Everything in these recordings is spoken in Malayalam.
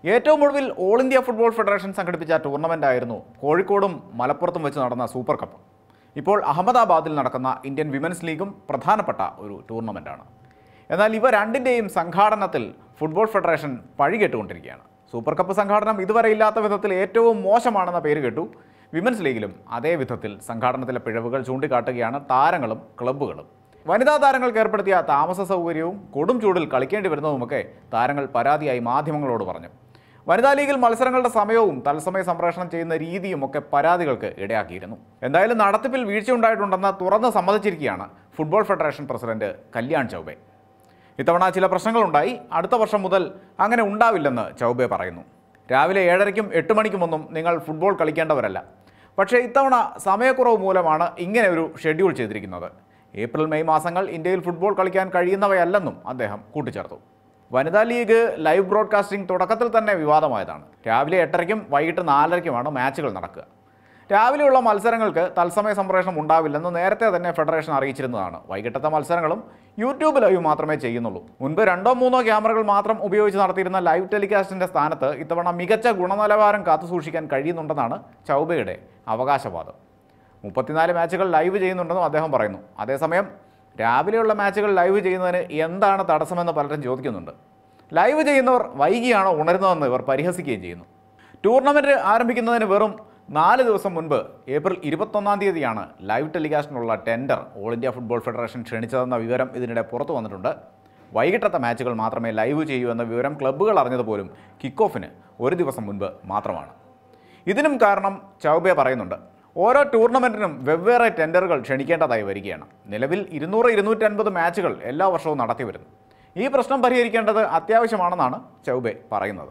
ഏറ്റവും ഒടുവിൽ ഓൾ ഇന്ത്യ ഫുട്ബോൾ ഫെഡറേഷൻ സംഘടിപ്പിച്ച ടൂർണമെൻ്റ് ആയിരുന്നു കോഴിക്കോടും മലപ്പുറത്തും വെച്ച് നടന്ന സൂപ്പർ കപ്പ് ഇപ്പോൾ അഹമ്മദാബാദിൽ നടക്കുന്ന ഇന്ത്യൻ വിമൻസ് ലീഗും പ്രധാനപ്പെട്ട ഒരു ടൂർണമെൻ്റാണ് എന്നാൽ ഇവ രണ്ടിൻ്റെയും സംഘാടനത്തിൽ ഫുട്ബോൾ ഫെഡറേഷൻ പഴികെട്ടുകൊണ്ടിരിക്കുകയാണ് സൂപ്പർ കപ്പ് സംഘാടനം ഇതുവരെ ഇല്ലാത്ത വിധത്തിൽ ഏറ്റവും മോശമാണെന്ന പേര് കേട്ടു വിമൻസ് ലീഗിലും അതേ വിധത്തിൽ സംഘാടനത്തിലെ പിഴവുകൾ ചൂണ്ടിക്കാട്ടുകയാണ് താരങ്ങളും ക്ലബ്ബുകളും വനിതാ താരങ്ങൾക്ക് ഏർപ്പെടുത്തിയ താമസ സൗകര്യവും കൊടും ചൂടിൽ കളിക്കേണ്ടി വരുന്നതുമൊക്കെ താരങ്ങൾ പരാതിയായി മാധ്യമങ്ങളോട് പറഞ്ഞു വനിതാ ലീഗിൽ മത്സരങ്ങളുടെ സമയവും തത്സമയ സംപ്രേഷണം ചെയ്യുന്ന രീതിയും ഒക്കെ പരാതികൾക്ക് ഇടയാക്കിയിരുന്നു എന്തായാലും നടത്തിപ്പിൽ വീഴ്ചയുണ്ടായിട്ടുണ്ടെന്ന് തുറന്ന് സമ്മതിച്ചിരിക്കുകയാണ് football federation president Kalyan Chaubey ഇത്തവണ ചില പ്രശ്നങ്ങളുണ്ടായി അടുത്ത വർഷം മുതൽ അങ്ങനെ ഉണ്ടാവില്ലെന്ന് ചൗബെ പറയുന്നു രാവിലെ ഏഴരയ്ക്കും എട്ട് മണിക്കുമൊന്നും നിങ്ങൾ ഫുട്ബോൾ കളിക്കേണ്ടവരല്ല പക്ഷേ ഇത്തവണ സമയക്കുറവ് മൂലമാണ് ഇങ്ങനെ ഒരു ഷെഡ്യൂൾ ചെയ്തിരിക്കുന്നത് ഏപ്രിൽ മെയ് മാസങ്ങൾ ഇന്ത്യയിൽ ഫുട്ബോൾ കളിക്കാൻ കഴിയുന്നവയല്ലെന്നും അദ്ദേഹം കൂട്ടിച്ചേർത്തു വനിതാ ലീഗ് ലൈവ് ബ്രോഡ്കാസ്റ്റിംഗ് തുടക്കത്തിൽ തന്നെ വിവാദമായതാണ് രാവിലെ എട്ടരയ്ക്കും വൈകിട്ട് നാലരയ്ക്കുമാണ് മാച്ചുകൾ നടക്കുക രാവിലെയുള്ള മത്സരങ്ങൾക്ക് തത്സമയ സംപ്രേഷണം ഉണ്ടാവില്ലെന്ന് നേരത്തെ തന്നെ ഫെഡറേഷൻ അറിയിച്ചിരുന്നതാണ് വൈകിട്ടത്തെ മത്സരങ്ങളും യൂട്യൂബ് ലൈവ് മാത്രമേ ചെയ്യുന്നുള്ളൂ മുൻപ് രണ്ടോ മൂന്നോ ക്യാമറകൾ മാത്രം ഉപയോഗിച്ച് നടത്തിയിരുന്ന ലൈവ് ടെലികാസ്റ്റിന്റെ സ്ഥാനത്ത് ഇത്തവണ മികച്ച ഗുണനിലവാരം കാത്തുസൂക്ഷിക്കാൻ കഴിയുന്നുണ്ടെന്നാണ് ചൗബയുടെ അവകാശവാദം മുപ്പത്തിനാല് മാച്ചുകൾ ലൈവ് ചെയ്യുന്നുണ്ടെന്നും അദ്ദേഹം പറയുന്നു അതേസമയം രാവിലെയുള്ള മാച്ചുകൾ ലൈവ് ചെയ്യുന്നതിന് എന്താണ് തടസ്സമെന്ന് പലരും ചോദിക്കുന്നുണ്ട് ലൈവ് ചെയ്യുന്നവർ വൈകിയാണോ ഉണരുന്നതെന്ന് ഇവർ പരിഹസിക്കുകയും ചെയ്യുന്നു ടൂർണമെൻറ്റ് ആരംഭിക്കുന്നതിന് വെറും നാല് ദിവസം മുൻപ് ഏപ്രിൽ ഇരുപത്തൊന്നാം തീയതിയാണ് ലൈവ് ടെലികാസ്റ്റിനുള്ള tender all India football federation ക്ഷണിച്ചതെന്ന വിവരം ഇതിനിടെ പുറത്തു വന്നിട്ടുണ്ട് വൈകിട്ടത്തെ മാച്ചുകൾ മാത്രമേ ലൈവ് ചെയ്യൂ എന്ന വിവരം ക്ലബ്ബുകൾ അറിഞ്ഞതുപോലും കിക്ക് ഓഫിന് ഒരു ദിവസം മുൻപ് മാത്രമാണ് ഇതിനും കാരണം ചൗബെ പറയുന്നുണ്ട് ഓരോ ടൂർണമെൻറ്റിനും വെവ്വേറെ ടെൻഡറുകൾ ക്ഷണിക്കേണ്ടതായി വരികയാണ് നിലവിൽ ഇരുന്നൂറ് ഇരുന്നൂറ്റൻപത് മാച്ചുകൾ എല്ലാ വർഷവും നടത്തി വരുന്നു ഈ പ്രശ്നം പരിഹരിക്കേണ്ടത് അത്യാവശ്യമാണെന്നാണ് ചൗബെ പറയുന്നത്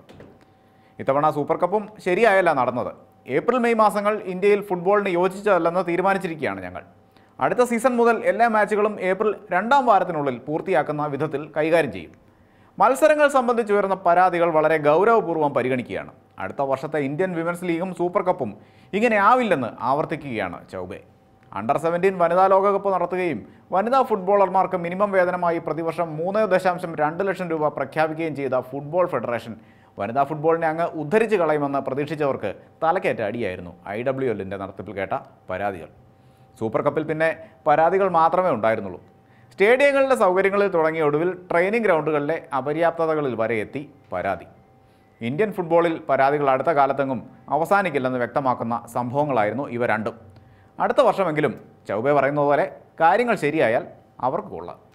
ഇത്തവണ സൂപ്പർ കപ്പും ശരിയായല്ല നടന്നത് ഏപ്രിൽ മെയ് മാസങ്ങൾ ഇന്ത്യയിൽ ഫുട്ബോളിന് യോജിച്ചതല്ലെന്ന് തീരുമാനിച്ചിരിക്കുകയാണ് ഞങ്ങൾ അടുത്ത സീസൺ മുതൽ എല്ലാ മാച്ചുകളും ഏപ്രിൽ രണ്ടാം വാരത്തിനുള്ളിൽ പൂർത്തിയാക്കുന്ന വിധത്തിൽ കൈകാര്യം ചെയ്യും മത്സരങ്ങൾ സംബന്ധിച്ച് വരുന്ന പരാതികൾ വളരെ ഗൗരവപൂർവ്വം പരിഗണിക്കുകയാണ് അടുത്ത വർഷത്തെ ഇന്ത്യൻ വിമൻസ് ലീഗും സൂപ്പർ കപ്പും ഇങ്ങനെ ആവില്ലെന്ന് ആവർത്തിക്കുകയാണ് ചൗബെ അണ്ടർ സെവൻറ്റീൻ വനിതാ ലോകകപ്പ് നടത്തുകയും വനിതാ ഫുട്ബോളർമാർക്ക് മിനിമം വേതനമായി പ്രതിവർഷം മൂന്ന് ദശാംശം രണ്ട് ലക്ഷം രൂപ പ്രഖ്യാപിക്കുകയും ചെയ്ത ഫുട്ബോൾ ഫെഡറേഷൻ വനിതാ ഫുട്ബോളിനെ അങ്ങ് ഉദ്ധരിച്ച് കളയുമെന്ന് പ്രതീക്ഷിച്ചവർക്ക് തലക്കേറ്റ അടിയായിരുന്നു ഐ ഡബ്ല്യു എല്ലിൻ്റെ നടത്തിപ്പിൽ കേട്ട പരാതികൾ സൂപ്പർ കപ്പിൽ പിന്നെ പരാതികൾ മാത്രമേ ഉണ്ടായിരുന്നുള്ളൂ സ്റ്റേഡിയങ്ങളിലെ സൗകര്യങ്ങളിൽ തുടങ്ങിയ ഒടുവിൽ ട്രെയിനിങ് ഗ്രൗണ്ടുകളിലെ അപര്യാപ്തതകളിൽ വരെ എത്തി പരാതി ഇന്ത്യൻ ഫുട്ബോളിൽ പരാതികൾ അടുത്ത കാലത്തെങ്ങും അവസാനിക്കില്ലെന്ന് വ്യക്തമാക്കുന്ന സംഭവങ്ങളായിരുന്നു ഇവ രണ്ടും അടുത്ത വർഷമെങ്കിലും ചൗബെ പറയുന്നത് പോലെ കാര്യങ്ങൾ ശരിയായാൽ അവർക്ക് കൊള്ളാം